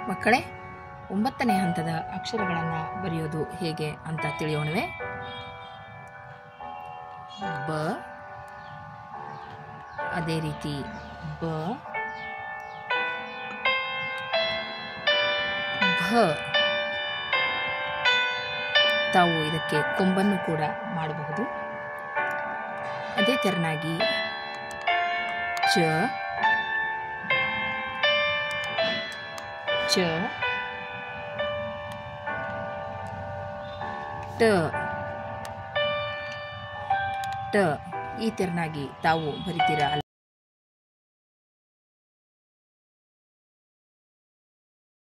ಮಕ್ಕಳೇ ಒಂಬತ್ತನೇ ಹಂತದ ಅಕ್ಷರಗಳನ್ನು ಬರೆಯೋದು ಹೇಗೆ ಅಂತ ತಿಳಿಯೋಣವೇ ಬ ಅದೇ ರೀತಿ ಬ ಭ ತಾವು ಇದಕ್ಕೆ ಕೊಂಬನ್ನು ಕೂಡ ಮಾಡಬಹುದು ಅದೇ ತೆರನಾಗಿ ಚ ಚ ಟ ಟ ಈ ತೆರನಾಗಿ ತಾವು ಬರಿತೀರಾ